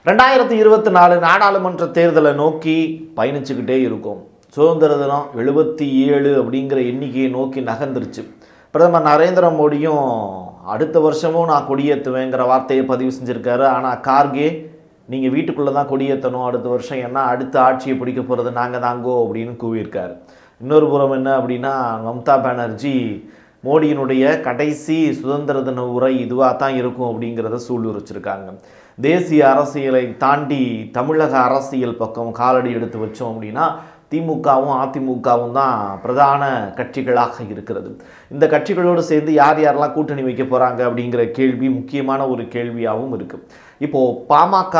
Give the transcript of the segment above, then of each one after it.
ரெண்டாயிரத்தி இருபத்தி நாலு நாடாளுமன்ற தேர்தலை நோக்கி பயணிச்சுக்கிட்டே இருக்கும் சுதந்திர தினம் எழுபத்தி ஏழு அப்படிங்கிற எண்ணிக்கையை நோக்கி நகர்ந்துருச்சு பிரதமர் நரேந்திர மோடியும் அடுத்த வருஷமும் நான் கொடியேற்றுவேங்கிற வார்த்தையை பதிவு செஞ்சுருக்காரு ஆனால் கார்கே நீங்கள் வீட்டுக்குள்ளே தான் கொடியேற்றணும் அடுத்த வருஷம் ஏன்னா அடுத்த ஆட்சியை பிடிக்க போகிறது நாங்கள் தாங்கோ அப்படின்னு கூவியிருக்காரு இன்னொரு புறம் என்ன அப்படின்னா மம்தா பானர்ஜி மோடியினுடைய கடைசி சுதந்திர தின உரை இதுவாக தான் இருக்கும் அப்படிங்கிறத சூளுரைச்சிருக்காங்க தேசிய அரசியலை தாண்டி தமிழக அரசியல் பக்கம் காலடி எடுத்து வச்சோம் அப்படின்னா திமுகவும் அதிமுகவும் தான் பிரதான கட்சிகளாக இருக்கிறது இந்த கட்சிகளோடு சேர்ந்து யார் யாரெல்லாம் கூட்டணி வைக்க போகிறாங்க அப்படிங்கிற கேள்வி முக்கியமான ஒரு கேள்வியாகவும் இருக்குது இப்போது பாமக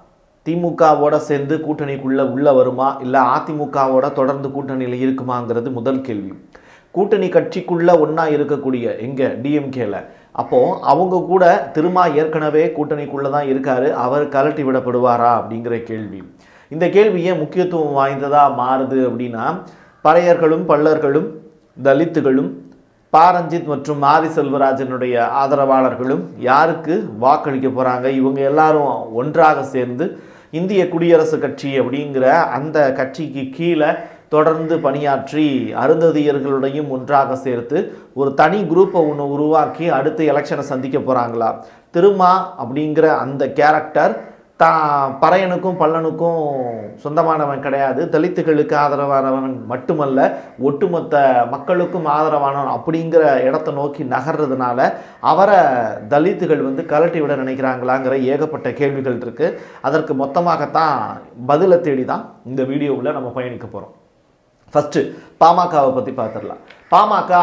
திமுகவோட சேர்ந்து கூட்டணிக்குள்ளே உள்ள வருமா இல்லை அதிமுகவோட தொடர்ந்து கூட்டணியில் இருக்குமாங்கிறது முதல் கேள்வி கூட்டணி கட்சிக்குள்ள ஒன்றா இருக்கக்கூடிய எங்கே டிஎம்கேல அப்போது அவங்க கூட திருமா ஏற்கனவே கூட்டணிக்குள்ளே தான் இருக்காரு அவர் கலட்டி விடப்படுவாரா அப்படிங்கிற கேள்வி இந்த கேள்வி ஏன் முக்கியத்துவம் வாய்ந்ததாக மாறுது அப்படின்னா பறையர்களும் பள்ளர்களும் தலித்துகளும் பாரஞ்சித் மற்றும் மாரி செல்வராஜனுடைய ஆதரவாளர்களும் யாருக்கு வாக்களிக்க போகிறாங்க இவங்க எல்லாரும் ஒன்றாக சேர்ந்து இந்திய குடியரசு கட்சி அப்படிங்கிற அந்த கட்சிக்கு கீழே தொடர்ந்து பணியாற்றி அருந்ததியர்களுடையும் ஒன்றாக சேர்த்து ஒரு தனி குரூப்பை ஒன்று உருவாக்கி அடுத்த எலெக்ஷனை சந்திக்க போகிறாங்களா திருமா அப்படிங்கிற அந்த கேரக்டர் தான் பறையனுக்கும் பல்லனுக்கும் சொந்தமானவன் கிடையாது தலித்துகளுக்கு ஆதரவானவன் மட்டுமல்ல ஒட்டுமொத்த மக்களுக்கும் ஆதரவானவன் அப்படிங்கிற இடத்த நோக்கி நகர்றதுனால அவரை தலித்துகள் வந்து கலட்டி விட நினைக்கிறாங்களாங்கிற ஏகப்பட்ட கேள்விகள் இருக்குது அதற்கு மொத்தமாகத்தான் பதிலை தேடி தான் இந்த வீடியோவில் நம்ம பயணிக்க போகிறோம் ஃபஸ்ட்டு பாமகவை பற்றி பார்த்துடலாம் பாமக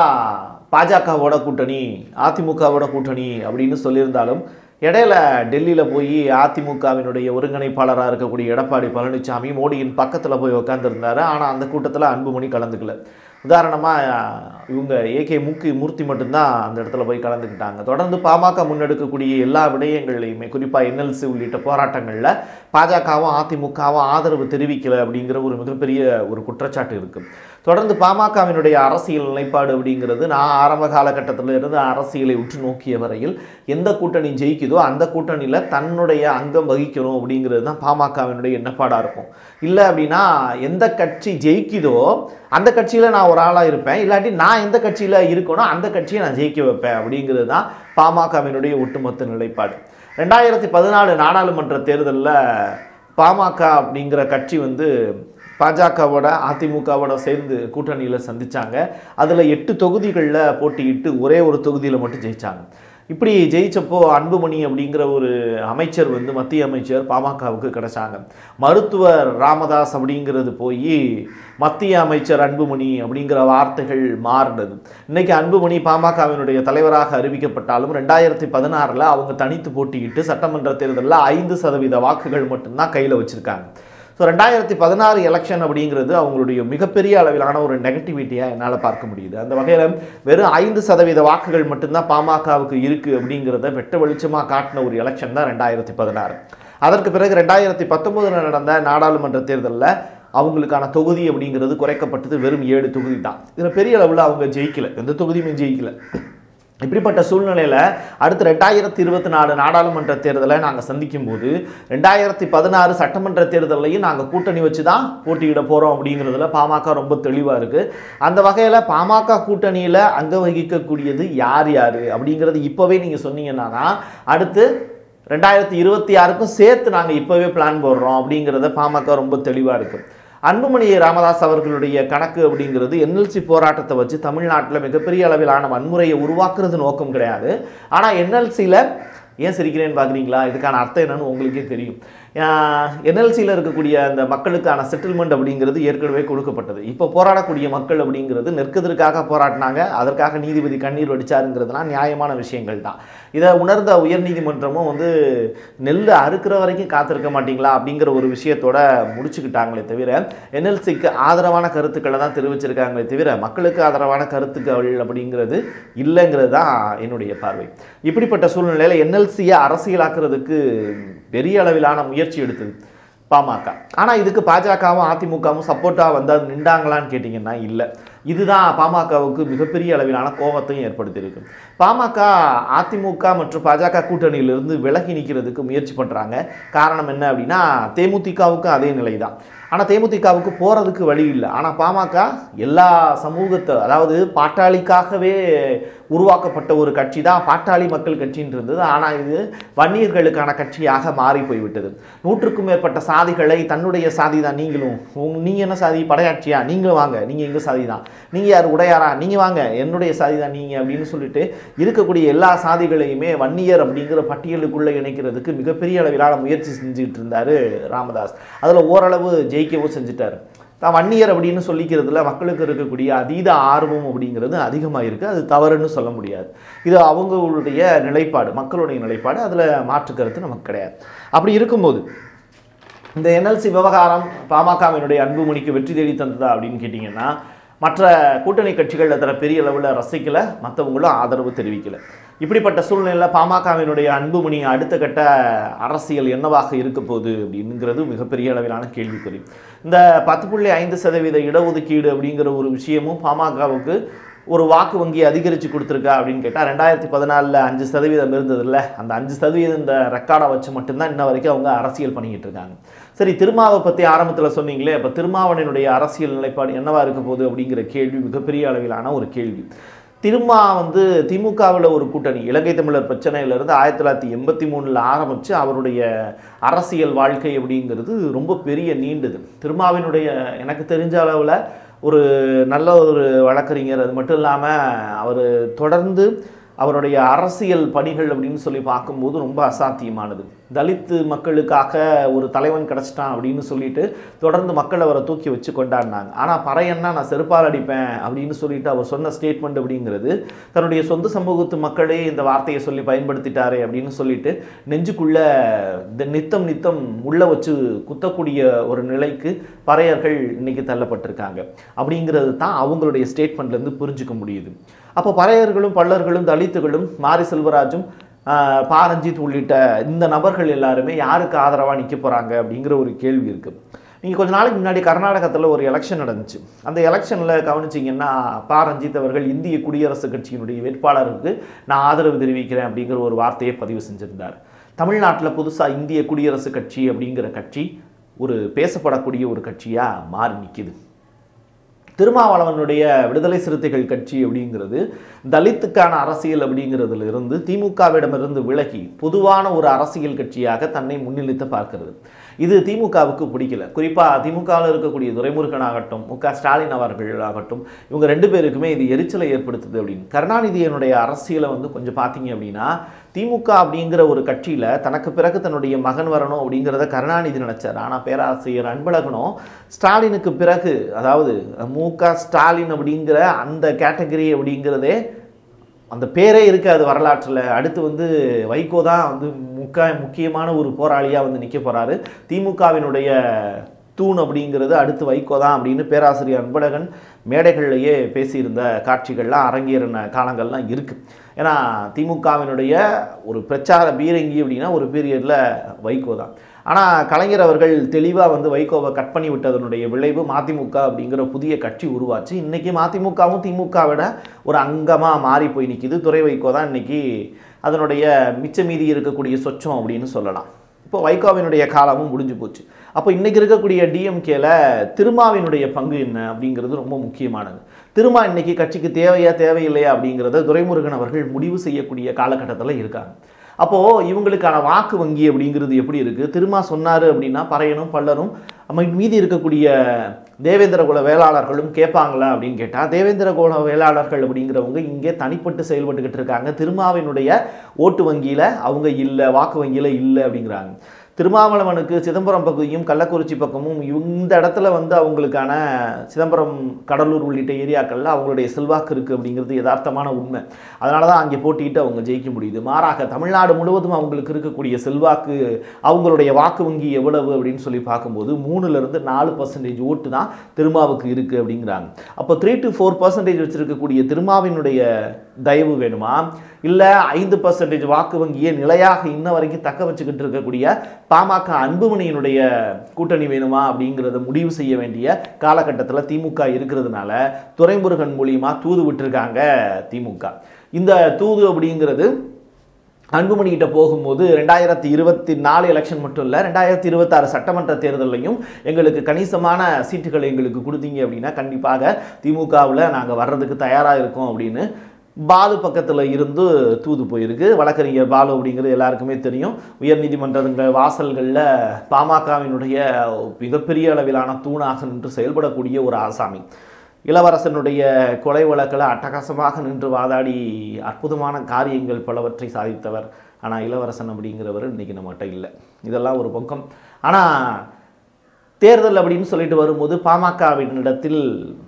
பாஜகவோட கூட்டணி அதிமுகவோட கூட்டணி அப்படின்னு சொல்லியிருந்தாலும் இடையில டெல்லியில் போய் அதிமுகவினுடைய ஒருங்கிணைப்பாளராக இருக்கக்கூடிய எடப்பாடி பழனிசாமி மோடியின் பக்கத்தில் போய் உட்காந்துருந்தாரு ஆனால் அந்த கூட்டத்தில் அன்புமணி கலந்துக்கல உதாரணமாக இவங்க ஏகே முக்கி மூர்த்தி மட்டும்தான் அந்த இடத்துல போய் கலந்துக்கிட்டாங்க தொடர்ந்து பாமக முன்னெடுக்கக்கூடிய எல்லா விடயங்கள்லையுமே குறிப்பாக என்எல்சி உள்ளிட்ட போராட்டங்களில் பாஜகவும் அதிமுகவும் ஆதரவு தெரிவிக்கலை அப்படிங்கிற ஒரு மிகப்பெரிய ஒரு குற்றச்சாட்டு இருக்குது தொடர்ந்து பாமகவினுடைய அரசியல் நிலைப்பாடு அப்படிங்கிறது நான் ஆரம்ப காலகட்டத்தில் இருந்து அரசியலை உற்று நோக்கிய வரையில் எந்த கூட்டணி ஜெயிக்குதோ அந்த கூட்டணியில் தன்னுடைய அங்கம் வகிக்கணும் அப்படிங்கிறது தான் பாமகவினுடைய எண்ணப்பாடாக இருக்கும் இல்லை அப்படின்னா எந்த கட்சி ஜெயிக்குதோ அந்த கட்சியில் நான் ஒரு ஆளாக இருப்பேன் இல்லாட்டி நான் எந்த கட்சியில் இருக்கணும் அந்த கட்சியை நான் ஜெயிக்க வைப்பேன் அப்படிங்கிறது தான் பாமகவினுடைய ஒட்டுமொத்த நிலைப்பாடு ரெண்டாயிரத்தி பதினாலு நாடாளுமன்ற தேர்தலில் பாமக அப்படிங்கிற கட்சி வந்து பாஜகவோட அதிமுகவோட சேர்ந்து கூட்டணியில் சந்திச்சாங்க அதில் எட்டு தொகுதிகளில் போட்டியிட்டு ஒரே ஒரு தொகுதியில் மட்டும் ஜெயிச்சாங்க இப்படி ஜெயிச்சப்போ அன்புமணி அப்படிங்கிற ஒரு அமைச்சர் வந்து மத்திய அமைச்சர் பாமகவுக்கு கிடைச்சாங்க மருத்துவர் ராமதாஸ் அப்படிங்கிறது போய் மத்திய அமைச்சர் அன்புமணி அப்படிங்கிற வார்த்தைகள் மாறினது இன்னைக்கு அன்புமணி பாமகவினுடைய தலைவராக அறிவிக்கப்பட்டாலும் ரெண்டாயிரத்தி பதினாறில் அவங்க தனித்து போட்டியிட்டு சட்டமன்ற தேர்தலில் ஐந்து சதவீத வாக்குகள் மட்டும்தான் கையில் வச்சுருக்காங்க ஸோ ரெண்டாயிரத்தி பதினாறு எலெக்ஷன் அப்படிங்கிறது அவங்களுடைய மிகப்பெரிய அளவிலான ஒரு நெகட்டிவிட்டியாக என்னால் பார்க்க முடியுது அந்த வகையில் வெறும் ஐந்து சதவீத வாக்குகள் மட்டும்தான் பாமகவுக்கு இருக்குது அப்படிங்கிறத வெட்ட வெளிச்சமாக காட்டின ஒரு எலெக்ஷன் தான் ரெண்டாயிரத்தி பதினாறு அதற்கு பிறகு ரெண்டாயிரத்தி பத்தொம்போதில் நடந்த நாடாளுமன்ற தேர்தலில் அவங்களுக்கான தொகுதி அப்படிங்கிறது குறைக்கப்பட்டது வெறும் ஏழு தொகுதி தான் இதில் பெரிய அளவில் அவங்க ஜெயிக்கல எந்த தொகுதியுமே ஜெயிக்கல இப்படிப்பட்ட சூழ்நிலையில் அடுத்து ரெண்டாயிரத்தி இருபத்தி நாலு நாடாளுமன்ற தேர்தலை நாங்கள் சந்திக்கும் போது ரெண்டாயிரத்தி பதினாறு சட்டமன்ற தேர்தலையும் நாங்கள் கூட்டணி வச்சு தான் போட்டியிட போகிறோம் அப்படிங்கிறதுல பாமக ரொம்ப தெளிவாக இருக்குது அந்த வகையில் பாமக கூட்டணியில் அங்க வகிக்கக்கூடியது யார் யார் அப்படிங்கிறது இப்போவே நீங்கள் சொன்னீங்கன்னா அடுத்து ரெண்டாயிரத்தி இருபத்தி ஆறுக்கும் சேர்த்து நாங்கள் இப்போவே பிளான் போடுறோம் அப்படிங்கிறத பாமக ரொம்ப தெளிவாக இருக்குது அன்புமணி ராமதாஸ் அவர்களுடைய கணக்கு அப்படிங்கிறது என்எல்சி போராட்டத்தை வச்சு தமிழ்நாட்டில் மிகப்பெரிய அளவிலான வன்முறையை உருவாக்குறது நோக்கம் கிடையாது ஆனால் என்எல்சியில் ஏன் சிரிக்கிறேன்னு பார்க்குறீங்களா இதுக்கான அர்த்தம் என்னன்னு உங்களுக்கே தெரியும் என்எல்சியில் இருக்கக்கூடிய அந்த மக்களுக்கான செட்டில்மெண்ட் அப்படிங்கிறது ஏற்கனவே கொடுக்கப்பட்டது இப்போ போராடக்கூடிய மக்கள் அப்படிங்கிறது நெற்கதற்காக போராடினாங்க அதற்காக நீதிபதி கண்ணீர் வடிச்சாருங்கிறதுலாம் நியாயமான விஷயங்கள் தான் இதை உணர்ந்த உயர்நீதிமன்றமும் வந்து நெல் அறுக்கிற வரைக்கும் காத்திருக்க மாட்டீங்களா அப்படிங்கிற ஒரு விஷயத்தோட முடிச்சுக்கிட்டாங்களே தவிர என்எல்சிக்கு ஆதரவான கருத்துக்களை தான் தெரிவிச்சிருக்காங்களே தவிர மக்களுக்கு ஆதரவான கருத்துக்கள் அப்படிங்கிறது இல்லைங்கிறது தான் என்னுடைய பார்வை இப்படிப்பட்ட சூழ்நிலையில் என்எல்சியை அரசியலாக்குறதுக்கு பெரிய அளவிலான முயற்சி எடுத்தது பாமக ஆனால் இதுக்கு பாஜகவும் அதிமுகவும் சப்போர்ட்டாக வந்து நின்றாங்களான்னு கேட்டிங்கன்னா இல்லை இதுதான் பாமகவுக்கு மிகப்பெரிய அளவிலான கோபத்தையும் ஏற்படுத்தியிருக்கு பாமக அதிமுக மற்றும் பாஜக கூட்டணியிலிருந்து விலகி நிற்கிறதுக்கு முயற்சி பண்ணுறாங்க காரணம் என்ன அப்படின்னா தேமுதிகவுக்கும் அதே நிலை தான் ஆனால் தேமுதிகவுக்கு போகிறதுக்கு வழி இல்லை ஆனால் பாமக எல்லா சமூகத்தை அதாவது பாட்டாளிக்காகவே உருவாக்கப்பட்ட ஒரு கட்சி தான் பாட்டாளி மக்கள் கட்சின்னு இருந்தது ஆனால் இது வன்னியர்களுக்கான கட்சியாக மாறி போய்விட்டது நூற்றுக்கும் மேற்பட்ட சாதிகளை தன்னுடைய சாதி தான் நீங்களும் உங்க நீங்கள் என்ன சாதி படையாட்சியா நீங்களும் வாங்க நீங்கள் எங்கள் சாதி தான் நீங்கள் யார் உடையாரா நீங்கள் வாங்க என்னுடைய சாதி தான் நீங்கள் அப்படின்னு சொல்லிட்டு இருக்கக்கூடிய எல்லா சாதிகளையுமே வன்னியர் அப்படிங்கிற பட்டியலுக்குள்ளே இணைக்கிறதுக்கு மிகப்பெரிய அளவிலான முயற்சி செஞ்சுக்கிட்டு இருந்தார் ராமதாஸ் அதில் ஓரளவு ஜெயிக்கவும் செஞ்சுட்டார் தான் வன்னியர் அப்படின்னு சொல்லிக்கிறதுல மக்களுக்கு இருக்கக்கூடிய அதீத ஆர்வம் அப்படிங்கிறது அதிகமாக இருக்குது அது தவறுன்னு சொல்ல முடியாது இது அவங்களுடைய நிலைப்பாடு மக்களுடைய நிலைப்பாடு அதில் மாற்று கருத்து நமக்கு கிடையாது அப்படி இருக்கும்போது இந்த என்எல்சி விவகாரம் பாமகவினுடைய அன்புமணிக்கு வெற்றி தேடி தந்ததா அப்படின்னு கேட்டிங்கன்னா மற்ற கூட்டணி கட்சிகள் அதில் பெரிய அளவில் ரசிக்கலை மற்றவங்களும் ஆதரவு தெரிவிக்கலை இப்படிப்பட்ட சூழ்நிலையில் பாமகவினுடைய அன்புமணி அடுத்த கட்ட அரசியல் என்னவாக இருக்க போகுது அப்படிங்கிறது மிகப்பெரிய அளவிலான கேள்விக்குறி இந்த பத்து புள்ளி ஐந்து சதவீத இடஒதுக்கீடு அப்படிங்கிற ஒரு விஷயமும் பாமகவுக்கு ஒரு வாக்கு வங்கி அதிகரித்து கொடுத்துருக்கா அப்படின்னு கேட்டால் ரெண்டாயிரத்தி பதினாலில் அஞ்சு சதவீதம் இருந்ததில்ல அந்த அஞ்சு சதவீதம் இந்த ரெக்கார்டை வச்சு மட்டும்தான் இன்ன வரைக்கும் அவங்க அரசியல் பண்ணிக்கிட்டு இருக்காங்க சரி திருமாவை பற்றி ஆரம்பத்தில் சொன்னீங்களே இப்போ திருமாவனினுடைய அரசியல் நிலைப்பாடு என்னவா இருக்க போகுது அப்படிங்கிற கேள்வி மிகப்பெரிய அளவிலான ஒரு கேள்வி திருமா வந்து திமுகவில் ஒரு கூட்டணி இலங்கை தமிழர் பிரச்சனையிலிருந்து ஆயிரத்தி தொள்ளாயிரத்தி எண்பத்தி மூணில் ஆரம்பித்து அவருடைய அரசியல் வாழ்க்கை அப்படிங்கிறது ரொம்ப பெரிய நீண்டது திருமாவினுடைய எனக்கு தெரிஞ்ச அளவில் ஒரு நல்ல ஒரு வழக்கறிஞர் அது மட்டும் இல்லாமல் அவர் தொடர்ந்து அவருடைய அரசியல் பணிகள் அப்படின்னு சொல்லி பார்க்கும்போது ரொம்ப அசாத்தியமானது தலித்து மக்களுக்காக ஒரு தலைவன் கிடச்சிட்டான் அப்படின்னு சொல்லிட்டு தொடர்ந்து மக்கள் அவரை தூக்கி வச்சு கொண்டாடினாங்க ஆனால் பறையன்னா நான் செருப்பால் அடிப்பேன் அப்படின்னு சொல்லிட்டு அவர் சொன்ன ஸ்டேட்மெண்ட் அப்படிங்கிறது தன்னுடைய சொந்த சமூகத்து மக்களே இந்த வார்த்தையை சொல்லி பயன்படுத்திட்டாரே அப்படின்னு சொல்லிட்டு நெஞ்சுக்குள்ள இந்த நித்தம் நித்தம் உள்ள வச்சு குத்தக்கூடிய ஒரு நிலைக்கு பறையர்கள் இன்னைக்கு தள்ளப்பட்டிருக்காங்க அப்படிங்கிறது தான் அவங்களுடைய ஸ்டேட்மெண்ட்லேருந்து புரிஞ்சுக்க முடியுது அப்போ பறையர்களும் பள்ளர்களும் தலித்துகளும் மாரி செல்வராஜும் ஆஹ், பா ரஞ்சித் உள்ளிட்ட இந்த நபர்கள் எல்லாருமே யாருக்கு ஆதரவாக நிற்க போகிறாங்க அப்படிங்கிற ஒரு கேள்வி இருக்குது நீங்கள் கொஞ்ச நாளைக்கு முன்னாடி கர்நாடகத்தில் ஒரு எலெக்ஷன் நடந்துச்சு அந்த எலெக்ஷனில் கவனிச்சிங்கன்னா பா ரஞ்சித் அவர்கள் இந்திய குடியரசுக் கட்சியினுடைய வேட்பாளருக்கு நான் ஆதரவு தெரிவிக்கிறேன் அப்படிங்கிற ஒரு வார்த்தையை பதிவு செஞ்சிருந்தார் தமிழ்நாட்டில் புதுசாக இந்திய குடியரசுக் கட்சி அப்படிங்கிற கட்சி ஒரு பேசப்படக்கூடிய ஒரு கட்சியாக மாறி நிற்கிது திருமாவளவனுடைய விடுதலை சிறுத்தைகள் கட்சி அப்படிங்கிறது தலித்துக்கான அரசியல் அப்படிங்கிறதுல இருந்து திமுகவிடமிருந்து விலகி பொதுவான ஒரு அரசியல் கட்சியாக தன்னை முன்னிலைத்து பார்க்கிறது இது திமுகவுக்கு பிடிக்கல குறிப்பாக திமுகவில் இருக்கக்கூடிய துரைமுருகன் ஆகட்டும் மு க ஸ்டாலின் அவர்கள் ஆகட்டும் இவங்க ரெண்டு பேருக்குமே இது எரிச்சலை ஏற்படுத்துது அப்படின்னு கருணாநிதியினுடைய அரசியலை வந்து கொஞ்சம் பார்த்தீங்க அப்படின்னா திமுக அப்படிங்கிற ஒரு கட்சியில் தனக்கு பிறகு தன்னுடைய மகன் வரணும் அப்படிங்கிறத கருணாநிதி நினைச்சார் ஆனால் பேராசிரியர் அன்பழகனும் ஸ்டாலினுக்கு பிறகு அதாவது மு க ஸ்டாலின் அப்படிங்கிற அந்த கேட்டகரி அப்படிங்கிறதே அந்த பேரே இருக்காது வரலாற்றில் அடுத்து வந்து வைகோ தான் வந்து முக்க முக்கியமான ஒரு போராளியாக வந்து நிற்க போகிறாரு திமுகவினுடைய தூண் அப்படிங்கிறது அடுத்து வைகோ தான் அப்படின்னு பேராசிரியர் அன்பழகன் மேடைகள்லையே பேசியிருந்த காட்சிகள்லாம் அரங்கேறின காலங்கள்லாம் இருக்குது ஏன்னா திமுகவினுடைய ஒரு பிரச்சார பீரங்கி அப்படின்னா ஒரு பீரியடில் வைகோ தான் ஆனால் கலைஞர் அவர்கள் தெளிவாக வந்து வைகோவை கட் பண்ணி விட்டதனுடைய விளைவு மதிமுக அப்படிங்கிற புதிய கட்சி உருவாச்சு இன்றைக்கி மதிமுகவும் திமுக விட ஒரு அங்கமாக மாறி போய் நிற்கிது துறை வைகோ தான் இன்றைக்கி அதனுடைய மிச்ச மீதி இருக்கக்கூடிய சொச்சம் அப்படின்னு சொல்லலாம் இப்போ வைகோவினுடைய காலமும் முடிஞ்சு போச்சு அப்போ இன்றைக்கி இருக்கக்கூடிய டிஎம்கேல திருமாவினுடைய பங்கு என்ன அப்படிங்கிறது ரொம்ப முக்கியமானது திருமா இன்னைக்கு கட்சிக்கு தேவையா தேவையில்லையா அப்படிங்கிறத துரைமுருகன் அவர்கள் முடிவு செய்யக்கூடிய காலகட்டத்தில் இருக்காங்க அப்போது இவங்களுக்கான வாக்கு வங்கி அப்படிங்கிறது எப்படி இருக்குது திருமா சொன்னார் அப்படின்னா பறையனும் பல்லரும் நம்ம மீதி இருக்கக்கூடிய தேவேந்திர குல வேளாளர்களும் கேட்பாங்களா அப்படின்னு கேட்டால் தேவேந்திர குல வேளாளர்கள் அப்படிங்கிறவங்க இங்கே தனிப்பட்டு செயல்பட்டுக்கிட்டு இருக்காங்க திருமாவினுடைய ஓட்டு வங்கியில் அவங்க இல்லை வாக்கு வங்கியில் இல்லை அப்படிங்கிறாங்க திருமாவளவனுக்கு சிதம்பரம் பகுதியும் கள்ளக்குறிச்சி பக்கமும் இந்த இடத்துல வந்து அவங்களுக்கான சிதம்பரம் கடலூர் உள்ளிட்ட ஏரியாக்களில் அவங்களுடைய செல்வாக்கு இருக்குது அப்படிங்கிறது யதார்த்தமான உண்மை அதனால தான் அங்கே போட்டிட்டு அவங்க ஜெயிக்க முடியுது மாறாக தமிழ்நாடு முழுவதும் அவங்களுக்கு இருக்கக்கூடிய செல்வாக்கு அவங்களுடைய வாக்கு வங்கி எவ்வளவு அப்படின்னு சொல்லி பார்க்கும்போது மூணுலேருந்து நாலு பர்சன்டேஜ் ஓட்டு தான் திருமாவுக்கு இருக்குது அப்படிங்கிறாங்க அப்போ த்ரீ டு ஃபோர் பர்சன்டேஜ் வச்சுருக்கக்கூடிய திருமாவினுடைய தயவு வேணுமா இல்லை ஐந்து பர்சன்டேஜ் வாக்கு வங்கியை நிலையாக இன்ன வரைக்கும் தக்க வச்சுக்கிட்டு இருக்கக்கூடிய பாமக அன்புமணியினுடைய கூட்டணி வேணுமா அப்படிங்கிறத முடிவு செய்ய வேண்டிய காலகட்டத்தில் திமுக இருக்கிறதுனால துரைமுருகன் மூலியமா தூது விட்டுருக்காங்க திமுக இந்த தூது அப்படிங்கிறது அன்புமணி கிட்ட போகும்போது ரெண்டாயிரத்தி இருபத்தி நாலு எலெக்ஷன் மட்டும் இல்லை ரெண்டாயிரத்தி இருபத்தாறு சட்டமன்ற தேர்தலையும் எங்களுக்கு கணிசமான சீட்டுகளை எங்களுக்கு கொடுத்தீங்க அப்படின்னா கண்டிப்பாக திமுகவில் நாங்கள் வர்றதுக்கு தயாராக இருக்கோம் அப்படின்னு பாலு பக்கத்தில் இருந்து தூது போயிருக்கு வழக்கறிஞர் பாலு அப்படிங்கிறது எல்லாருக்குமே தெரியும் உயர்நீதிமன்றங்கள் வாசல்களில் பாமகவினுடைய மிகப்பெரிய அளவிலான தூணாக நின்று செயல்படக்கூடிய ஒரு ஆசாமி இளவரசனுடைய கொலை வழக்கில் அட்டகாசமாக நின்று வாதாடி அற்புதமான காரியங்கள் பலவற்றை சாதித்தவர் ஆனால் இளவரசன் அப்படிங்கிறவர் இன்னைக்கு நம்மகிட்ட இல்லை இதெல்லாம் ஒரு பக்கம் ஆனால் தேர்தல் அப்படின்னு சொல்லிட்டு வரும்போது பாமகவினிடத்தில்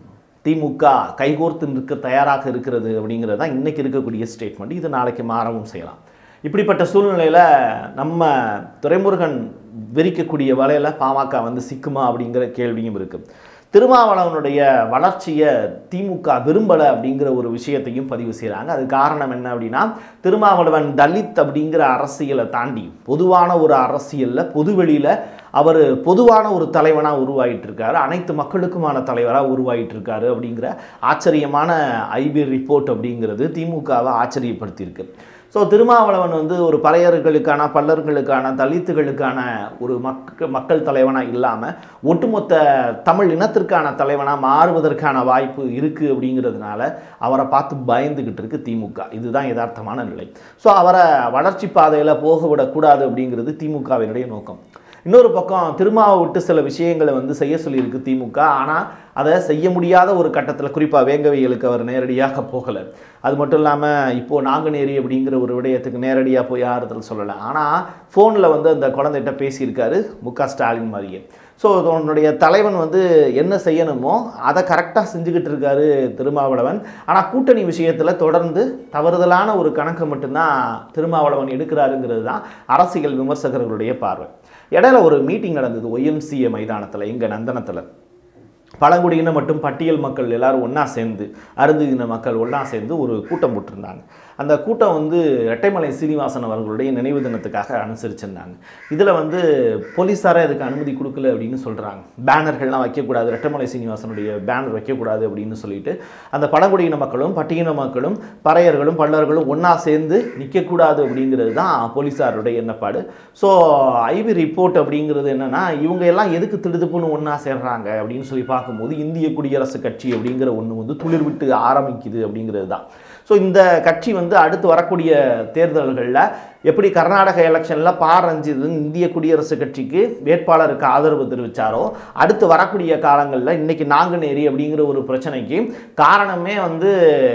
திமுக கைகோர்த்து நிற்க தயாராக இருக்கிறது அப்படிங்கிறது தான் இன்னைக்கு இருக்கக்கூடிய ஸ்டேட்மெண்ட் இது நாளைக்கு மாறவும் செய்யலாம் இப்படிப்பட்ட சூழ்நிலையில் நம்ம துரைமுருகன் விரிக்கக்கூடிய வலையில் பாமக வந்து சிக்குமா அப்படிங்கிற கேள்வியும் இருக்குது திருமாவளவனுடைய வளர்ச்சியை திமுக விரும்பலை அப்படிங்கிற ஒரு விஷயத்தையும் பதிவு செய்கிறாங்க அது காரணம் என்ன அப்படின்னா திருமாவளவன் தலித் அப்படிங்கிற அரசியலை தாண்டி பொதுவான ஒரு அரசியலில் பொதுவெளியில் அவர் பொதுவான ஒரு தலைவனாக உருவாகிட்டு இருக்காரு அனைத்து மக்களுக்குமான தலைவராக உருவாகிட்டு இருக்காரு அப்படிங்கிற ஆச்சரியமான ஐபி ரிப்போர்ட் அப்படிங்கிறது திமுகவை ஆச்சரியப்படுத்தியிருக்கு ஸோ திருமாவளவன் வந்து ஒரு பறையர்களுக்கான பல்லர்களுக்கான தலித்துகளுக்கான ஒரு மக்க மக்கள் தலைவனாக இல்லாமல் ஒட்டுமொத்த தமிழ் இனத்திற்கான தலைவனாக மாறுவதற்கான வாய்ப்பு இருக்குது அப்படிங்கிறதுனால அவரை பார்த்து பயந்துக்கிட்டு இருக்கு திமுக இதுதான் யதார்த்தமான நிலை ஸோ அவரை வளர்ச்சி பாதையில் போக விடக்கூடாது அப்படிங்கிறது திமுகவினுடைய நோக்கம் இன்னொரு பக்கம் திருமாவை விட்டு சில விஷயங்களை வந்து செய்ய சொல்லியிருக்கு திமுக ஆனால் அதை செய்ய முடியாத ஒரு கட்டத்தில் குறிப்பாக வேங்கவைகளுக்கு அவர் நேரடியாக போகலை அது மட்டும் இல்லாமல் இப்போது நாங்குநேரி அப்படிங்கிற ஒரு விடயத்துக்கு நேரடியாக போய் ஆறுதல் சொல்லலை ஆனால் ஃபோனில் வந்து அந்த குழந்தைகிட்ட பேசியிருக்காரு மு க ஸ்டாலின் மாதிரியே ஸோ உன்னுடைய தலைவன் வந்து என்ன செய்யணுமோ அதை கரெக்டாக செஞ்சுக்கிட்டு இருக்காரு திருமாவளவன் ஆனால் கூட்டணி விஷயத்தில் தொடர்ந்து தவறுதலான ஒரு கணக்கு மட்டும்தான் திருமாவளவன் எடுக்கிறாருங்கிறது தான் அரசியல் விமர்சகர்களுடைய பார்வை இடையில ஒரு மீட்டிங் நடந்தது ஒய்எம்சிஏ மைதானத்தில் இங்கே நந்தனத்தில் பழங்குடியின மற்றும் பட்டியல் மக்கள் எல்லாரும் ஒன்றா சேர்ந்து அருந்தின மக்கள் ஒன்றா சேர்ந்து ஒரு கூட்டம் போட்டிருந்தாங்க அந்த கூட்டம் வந்து இரட்டைமலை சீனிவாசன் அவர்களுடைய நினைவு தினத்துக்காக அனுசரிச்சிருந்தாங்க இதில் வந்து போலீஸாரே அதுக்கு அனுமதி கொடுக்கல அப்படின்னு சொல்கிறாங்க பேனர்கள்லாம் வைக்கக்கூடாது இரட்டைமலை சீனிவாசனுடைய பேனர் வைக்கக்கூடாது அப்படின்னு சொல்லிட்டு அந்த பழங்குடியின மக்களும் பட்டியலின மக்களும் பறையர்களும் பல்லர்களும் ஒன்றா சேர்ந்து நிற்கக்கூடாது அப்படிங்கிறது தான் போலீஸாருடைய எண்ணப்பாடு ஸோ ஐவி ரிப்போர்ட் அப்படிங்கிறது என்னென்னா இவங்க எல்லாம் எதுக்கு திடுதுப்புன்னு ஒன்றா சேர்றாங்க அப்படின்னு சொல்லி பார்க்கும்போது இந்திய குடியரசு கட்சி அப்படிங்கிற ஒன்று வந்து துளிர் விட்டு ஆரம்பிக்குது அப்படிங்கிறது தான் ஸோ இந்த கட்சி வந்து அடுத்து வரக்கூடிய தேர்தல்களில் எப்படி கர்நாடக எலெக்ஷனில் பா ரஞ்சித் இந்திய குடியரசு கட்சிக்கு வேட்பாளருக்கு ஆதரவு தெரிவித்தாரோ அடுத்து வரக்கூடிய காலங்களில் இன்னைக்கு நாங்குநேரி அப்படிங்கிற ஒரு பிரச்சனைக்கு காரணமே வந்து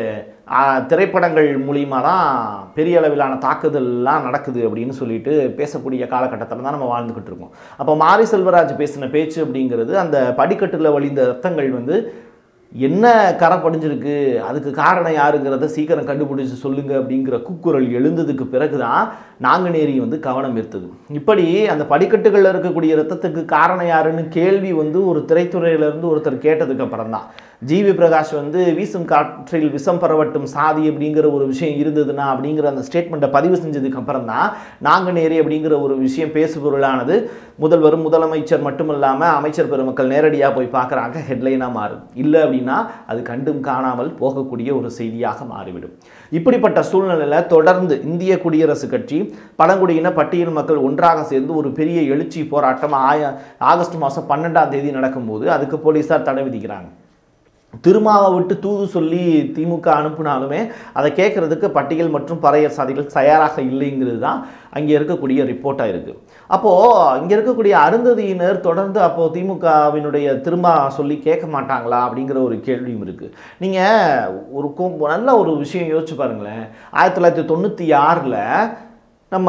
ஆ, திரைப்படங்கள் மூலியமாக தான் பெரிய அளவிலான தாக்குதல்லாம் நடக்குது அப்படின்னு சொல்லிட்டு பேசக்கூடிய காலகட்டத்தில் தான் நம்ம வாழ்ந்துக்கிட்டு இருக்கோம் அப்போ மாரி செல்வராஜ் பேசின பேச்சு அப்படிங்கிறது அந்த படிக்கட்டில் வழிந்த ரத்தங்கள் வந்து என்ன கரை படிஞ்சிருக்கு அதுக்கு காரணம் யாருங்கிறத சீக்கிரம் கண்டுபிடிச்சு சொல்லுங்க அப்படிங்கிற கூக்குரல் எழுந்ததுக்கு பிறகு தான் நாங்குநேரி வந்து கவனம் ஈர்த்தது இப்படி அந்த படிக்கட்டுகளில் இருக்கக்கூடிய ரத்தத்துக்கு காரணம் யாருன்னு கேள்வி வந்து ஒரு திரைத்துறையிலேருந்து ஒருத்தர் கேட்டதுக்கு அப்புறம் தான் ஜிவி பிரகாஷ் வந்து வீசும் காற்றில் விஷம் பரவட்டும் சாதி அப்படிங்கிற ஒரு விஷயம் இருந்ததுன்னா அப்படிங்கிற அந்த ஸ்டேட்மெண்ட்டை பதிவு செஞ்சதுக்கு அப்புறம் தான் நாங்குநேரி அப்படிங்கிற ஒரு விஷயம் பேசுபொருளானது முதல்வரும் முதலமைச்சர் மட்டுமில்லாமல் அமைச்சர் பெருமக்கள் நேரடியாக போய் பார்க்குறாங்க ஹெட்லைனாக மாறும் இல்லை அப்படின்னா அது கண்டும் காணாமல் போகக்கூடிய ஒரு செய்தியாக மாறிவிடும் இப்படிப்பட்ட சூழ்நிலையில் தொடர்ந்து இந்திய குடியரசு கட்சி பழங்குடியின பட்டியல் மக்கள் ஒன்றாக சேர்ந்து ஒரு பெரிய எழுச்சி போராட்டம் ஆய ஆகஸ்ட் மாதம் பன்னெண்டாம் தேதி நடக்கும்போது அதுக்கு போலீஸார் தடை விதிக்கிறாங்க திருமாவை விட்டு தூது சொல்லி திமுக அனுப்புனாலுமே அதை கேட்கறதுக்கு பட்டியல் மற்றும் பறையர் சாதிகள் தயாராக இல்லைங்கிறது தான் அங்கே இருக்கக்கூடிய ரிப்போர்ட்டாக இருக்குது அப்போது இங்கே இருக்கக்கூடிய அருந்ததியினர் தொடர்ந்து அப்போது திமுகவினுடைய திரும்ப சொல்லி கேட்க மாட்டாங்களா அப்படிங்கிற ஒரு கேள்வியும் இருக்குது நீங்கள் ஒரு கொ- நல்ல ஒரு விஷயம் யோசிச்சு பாருங்களேன் ஆயிரத்தி தொள்ளாயிரத்தி தொண்ணூற்றி ஆறில் நம்ம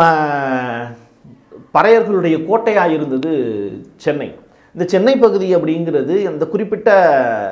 பறையர்களுடைய கோட்டையாக இருந்தது சென்னை இந்த சென்னை பகுதி அப்படிங்கிறது அந்த குறிப்பிட்ட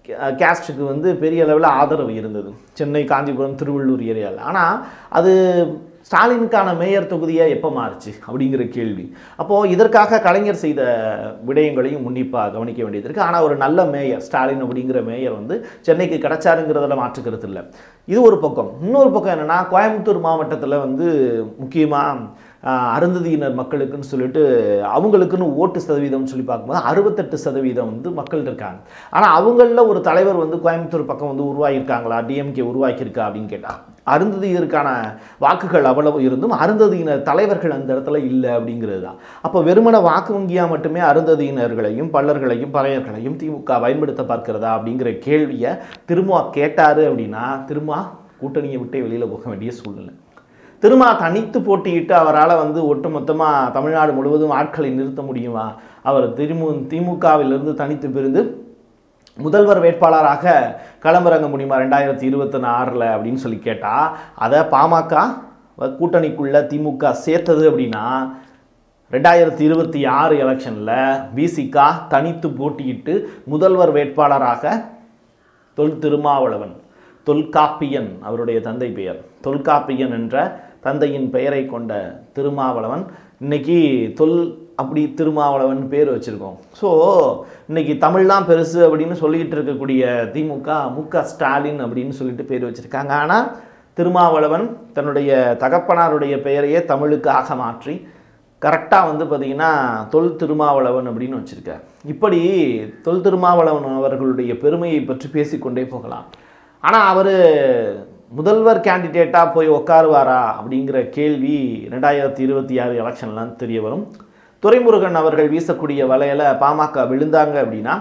கேஸ்ட்டுக்கு வந்து பெரிய அளவில் ஆதரவு இருந்தது சென்னை காஞ்சிபுரம் திருவள்ளூர் ஏரியாவில் ஆனால் அது ஸ்டாலினுக்கான மேயர் தொகுதியாக எப்போ மாறுச்சு அப்படிங்கிற கேள்வி அப்போது இதற்காக கலைஞர் செய்த விடயங்களையும் உன்னிப்பாக கவனிக்க வேண்டியது இருக்குது ஆனால் ஒரு நல்ல மேயர் ஸ்டாலின் அப்படிங்கிற மேயர் வந்து சென்னைக்கு கிடைச்சாருங்கிறதுல மாற்றுக்கிறது இல்லை இது ஒரு பக்கம் இன்னொரு பக்கம் என்னென்னா கோயம்புத்தூர் மாவட்டத்தில் வந்து முக்கியமாக ஆஹ் அருந்ததியினர் மக்களுக்குன்னு சொல்லிட்டு அவங்களுக்குன்னு ஓட்டு சதவீதம்னு சொல்லி பார்க்கும்போது அறுபத்தெட்டு சதவீதம் வந்து மக்கள் இருக்காங்க ஆனால் அவங்களில் ஒரு தலைவர் வந்து கோயம்புத்தூர் பக்கம் வந்து உருவாகியிருக்காங்களா டிஎம்கே உருவாக்கியிருக்கா அப்படின்னு கேட்டால் அருந்ததியருக்கான வாக்குகள் அவ்வளவு இருந்தும் அருந்ததியினர் தலைவர்கள் அந்த இடத்துல இல்லை அப்படிங்கிறது தான் அப்போ வெறுமன வாக்கு வங்கியாக மட்டுமே அருந்ததியினர்களையும் பல்லர்களையும் பறையர்களையும் திமுக பயன்படுத்த பார்க்கிறதா அப்படிங்கிற கேள்வியை திரும்ப கேட்டார் அப்படின்னா திரும்ப கூட்டணியை விட்டே வெளியில் போக வேண்டிய சூழ்நிலை திருமா தனித்து போட்டியிட்டு அவரால் வந்து ஒட்டுமொத்தமாக தமிழ்நாடு முழுவதும் ஆட்களை நிறுத்த முடியுமா அவர் திமுக திமுகவிலிருந்து தனித்து பிரிந்து முதல்வர் வேட்பாளராக களமிறங்க முடியுமா ரெண்டாயிரத்தி இருபத்தி ஆறில் அப்படின்னு சொல்லி கேட்டால் அதை பாமக கூட்டணிக்குள்ள திமுக சேர்த்தது அப்படின்னா ரெண்டாயிரத்தி இருபத்தி ஆறு எலெக்ஷனில் பிசிகா தனித்து போட்டியிட்டு முதல்வர் வேட்பாளராக தொல் திருமாவளவன் தொல்காப்பியன் அவருடைய தந்தை பெயர் தொல்காப்பியன் என்ற தந்தையின் பெயரை கொண்ட திருமாவளவன் இன்னைக்கு தொல் அப்படி திருமாவளவன் பேர் வச்சுருக்கோம் ஸோ இன்னைக்கு தமிழ் தான் பெருசு அப்படின்னு சொல்லிக்கிட்டு இருக்கக்கூடிய திமுக மு க ஸ்டாலின் அப்படின்னு சொல்லிட்டு பேர் வச்சுருக்காங்க ஆனால் திருமாவளவன் தன்னுடைய தகப்பனாருடைய பெயரையே தமிழுக்காக மாற்றி கரெக்டாக வந்து பார்த்திங்கன்னா தொல் திருமாவளவன் அப்படின்னு வச்சுருக்கார் இப்படி தொல் திருமாவளவன் அவர்களுடைய பெருமையை பற்றி பேசிக்கொண்டே போகலாம் ஆனால் அவர் முதல்வர் கேண்டிடேட்டாக போய் உட்காருவாரா அப்படிங்கிற கேள்வி ரெண்டாயிரத்தி இருபத்தி ஆறு எலெக்ஷன்லாம் தெரிய வரும் துரைமுருகன் அவர்கள் வீசக்கூடிய வலையில் பாமக விழுந்தாங்க அப்படின்னா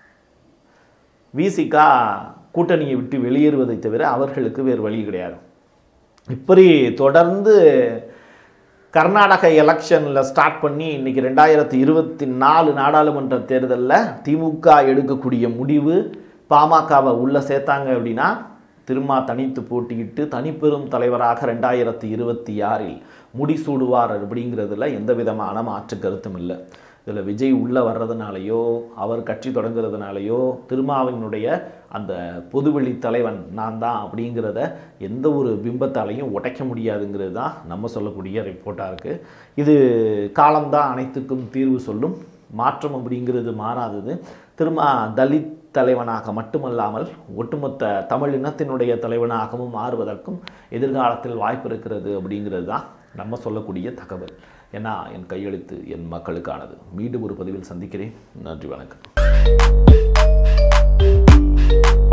விசிகா கூட்டணியை விட்டு வெளியேறுவதை தவிர அவர்களுக்கு வேறு வழி கிடையாது இப்படி தொடர்ந்து கர்நாடக எலெக்ஷனில் ஸ்டார்ட் பண்ணி இன்னைக்கு ரெண்டாயிரத்தி இருபத்தி நாலு நாடாளுமன்ற தேர்தலில் திமுக எடுக்கக்கூடிய முடிவு பாமகவை உள்ளே சேர்த்தாங்க அப்படின்னா திருமா தனித்து போட்டியிட்டு தனிப்பெரும் தலைவராக ரெண்டாயிரத்தி இருபத்தி ஆறில் முடிசூடுவார் அப்படிங்கிறதுல எந்த விதமான மாற்று கருத்தும் இல்லை இதில் விஜய் உள்ளே வர்றதுனாலையோ அவர் கட்சி தொடங்குறதுனாலையோ திருமாவினுடைய அந்த பொதுவெளி தலைவன் நான் தான் அப்படிங்கிறத எந்த ஒரு பிம்பத்தாலையும் உடைக்க முடியாதுங்கிறது தான் நம்ம சொல்லக்கூடிய ரிப்போர்ட்டாக இருக்குது இது காலம்தான் அனைத்துக்கும் தீர்வு சொல்லும் மாற்றம் அப்படிங்கிறது மாறாதது திருமா தலித் தலைவனாக மட்டுமல்லாமல் ஒட்டுமொத்த தமிழ் இனத்தினுடைய தலைவனாகவும் மாறுவதற்கும் எதிர்காலத்தில் வாய்ப்பு இருக்கிறது அப்படிங்கிறது தான் நம்ம சொல்லக்கூடிய தகவல் ஏன்னா என் கையெழுத்து என் மக்களுக்கானது மீண்டும் ஒரு பதிவில் சந்திக்கிறேன் நன்றி வணக்கம்